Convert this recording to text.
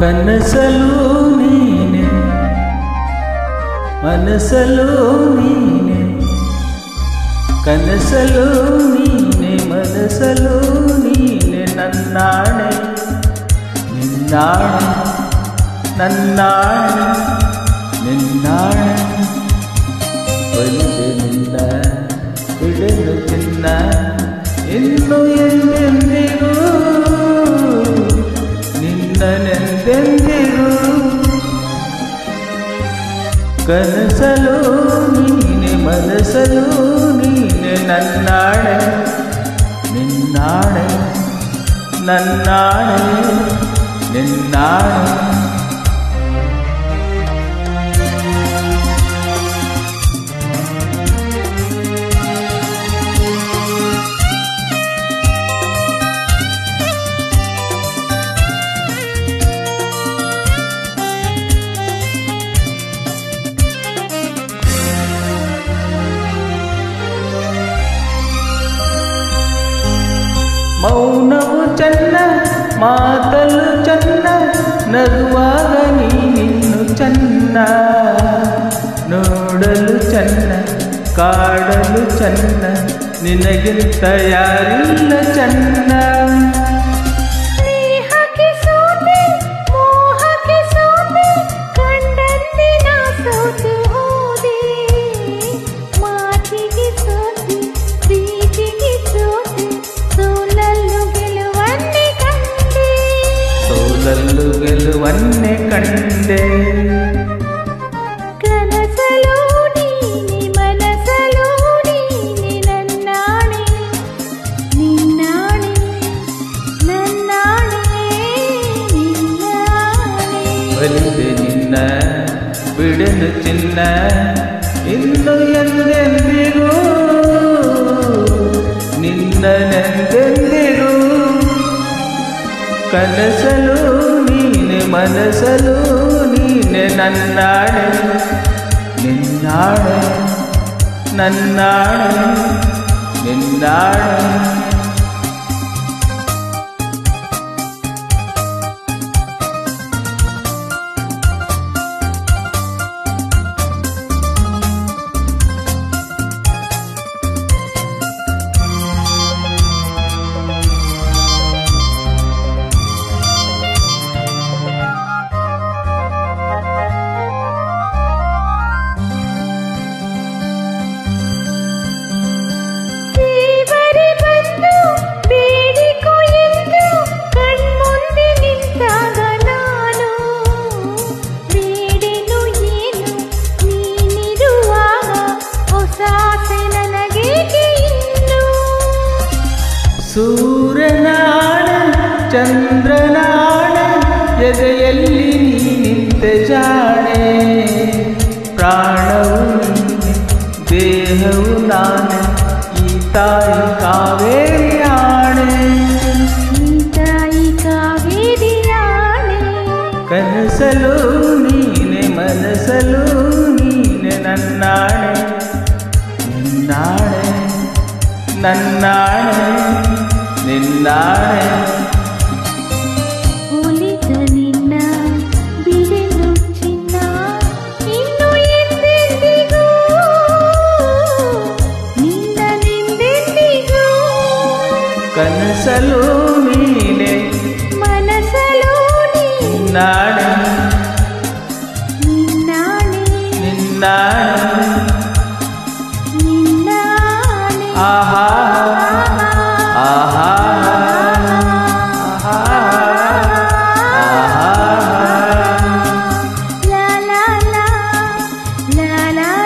ಕನಸಲು ನೀನೆ ಮನಸಲು ನೀನೆ ಕನಸಲು ನೀನೆ ಮನಸಲು ನೀನೆ ನನ್ನಾಣೆ ನಿನ್ನಾಣೆ ನನ್ನಾಣೆ ನಿನ್ನಾಣೆ ಒಲಿದೆ ನಿನ್ನ ಬಿಡಲು ಚಿನ್ನ ಇನ್ನು ಎಂದೆಂದಿಗೂ ನಿನ್ನನೆಂದೆಂದಿಗೂ ಕನಸಲು ನೀನೆ ಮನಸಲು ನೀನೆ ನನ್ನಾಣೆ ನಿನ್ನಾಣೆ ನನ್ನಾಣೆ ನಿನ್ನಾಣೆ ಮೌನವು ಚೆನ್ನ ಮಾತಲು ಚೆನ್ನ ನಗುವಾಗ ನೀನಿನ್ನು ಚೆನ್ನ ನೋಡಲು ಚೆನ್ನ ಕಾಡಲು ಚೆನ್ನ ನಿನಗಿಂತ ಯಾರಿಲ್ಲ ಚೆನ್ನ ಸ್ನೇಹಕ್ಕೆ ಸೋತೆ ಮೋಹಕ್ಕೆ ಸೋತೆ ಕಂಡಂತೆ ನಾ ಸೋತು ಹೋದೆ ಮಾತಿಗೆ ಸೋತೆ ಪ್ರೀತಿಗೆ ಸೋತೆ ಸೋಲಲ್ಲು ಗೆಲುವನ್ನೇ ಕಂಡೆ ಸೋಲಲ್ಲು ಗೆಲುವನ್ನೇ ಕಂಡೆ ಕನಸಲು ನೀನೆ ಮನಸಲು ನೀನೆ ನನ್ನಾಣೆ ನಿನ್ನಾಣೆ ನನ್ನಾಣೆ ನಿನ್ನಾಣೆ ಒಲಿದೆ ನಿನ್ನ ಬಿಡಲು ಚಿನ್ನ ಇನ್ನು ಎಂದೆಂದಿಗೂ ನಿನ್ನನೆಂದೆಂದಿಗೂ ಕನಸಲು ನೀನೆ ಮನಸಲು ನೀನೆ ನನ್ನಾಣೆ ನಿನ್ನಾಣೆ ನನ್ನಾಣೆ ನಿನ್ನಾಣೆ ದೇವರೇ ಬಂದು ಬೇಡಿಕೊ ಎಂದು ಕಣ್ಮುಂದೆ ನಿಂತಾಗ ನಾನು ಬೇಡೆನು ಏನು ನೀನಿರುವಾಗ ಹೊಸ ಆಸೆ ನನಗೇಕೆ ಇನ್ನು ಸೂರ್ಯನಾಣ ಚಂದ್ರನಾಣ ಎದೆಯಲ್ಲಿ ನೀ ನಿಂತ ಜಾಣೆ ಪ್ರಾಣವು ನೀನೆ ದೇಹವು ನಾನೆ ಈ ತಾಯಿ ಕಾವೇರಿ ಆಣೆ ಈ ತಾಯಿ ಕಾವೇರಿಯಾಣೆ ಕನಸಲು ನೀನೆ ಮನಸಲು ನೀನೆ ನನ್ನಾಣೆ ನಿನ್ನಾಣೆ ನನ್ನಾಣೆ ನಿನ್ನಾಣೆ ಒಲಿದ ನಿನ್ನ ಬಿಡೆನು ಚಿನ್ನ ಇನ್ನು ಎಂದೆಂದಿಗೂ ನಿನ್ನನೆಂದೆಂದಿಗೂ ಕನಸಲು ನೀನೆ ಮನಸಲು ನೀ ನಾಣೆ ನಿನ್ನಾಣೆ ನಿನ್ನಾಣೆ ನಿನ್ನಾಣೆ ಆಹಾ ಆಹಾ ಆಹಾ ಲಾ ಲಾ ಲಾ ಲಾ ಲಾ